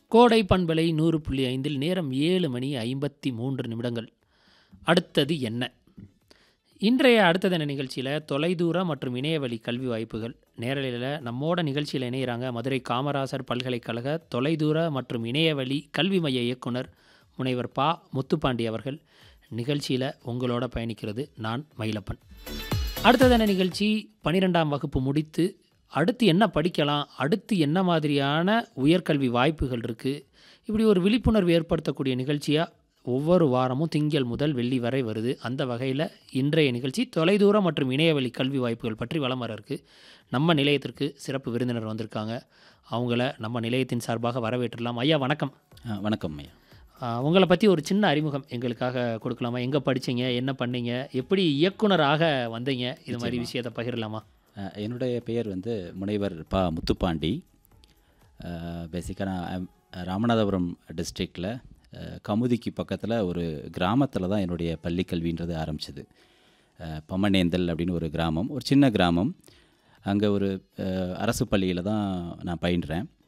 கோடை பண்பலை நூறு புள்ளி ஐந்தில் நேரம் ஏழு மணி ஐம்பத்தி மூன்று நிமிடங்கள் அடுத்தது என்ன இன்றைய அடுத்ததென நிகழ்ச்சியில் தொலைதூர மற்றும் இணையவழி கல்வி வாய்ப்புகள் நேரலையில் நம்மோட நிகழ்ச்சியில் இணையிறாங்க மதுரை காமராசர் பல்கலைக்கழக தொலைதூர மற்றும் இணையவழி கல்வி மைய இயக்குனர் முனைவர் பா முத்துப்பாண்டி அவர்கள் நிகழ்ச்சியில் உங்களோட பயணிக்கிறது நான் மயிலப்பன் அடுத்ததென நிகழ்ச்சி பன்னிரெண்டாம் வகுப்பு முடித்து அடுத்து என்ன படிக்கலாம் அடுத்து என்ன மாதிரியான உயர்கல்வி வாய்ப்புகள் இருக்குது இப்படி ஒரு விழிப்புணர்வு ஏற்படுத்தக்கூடிய நிகழ்ச்சியாக ஒவ்வொரு வாரமும் திங்கள் முதல் வெள்ளி வரை வருது அந்த வகையில் இன்றைய நிகழ்ச்சி தொலைதூர மற்றும் இணையவழி கல்வி வாய்ப்புகள் பற்றி வலம் வர இருக்கு நம்ம நிலையத்திற்கு சிறப்பு விருந்தினர் வந்திருக்காங்க அவங்கள நம்ம நிலையத்தின் சார்பாக வரவேற்றலாம் ஐயா வணக்கம் ஆ, வணக்கம் ஐயா ஆ, உங்களை பற்றி ஒரு சின்ன அறிமுகம் எங்களுக்காக கொடுக்கலாமா எங்கே படிச்சீங்க என்ன பண்ணீங்க எப்படி இயக்குனராக வந்தீங்க இது மாதிரி விஷயத்தை பகிரலாமா ஆ, என்னுடைய பெயர் வந்து முனைவர் பா முத்துப்பாண்டி பேசிக்காக நான் ஐம் ராமநாதபுரம் டிஸ்ட்ரிக்டில் கமுதிக்கு பக்கத்தில் ஒரு கிராமத்தில் தான் என்னுடைய பள்ளி கல்வின்றது ஆரம்பிச்சது பம்மனேந்தல் அப்படின்னு ஒரு கிராமம் ஒரு சின்ன கிராமம் அங்கே ஒரு அஹ், அரசு பள்ளியில் தான் நான் பயின்றேன்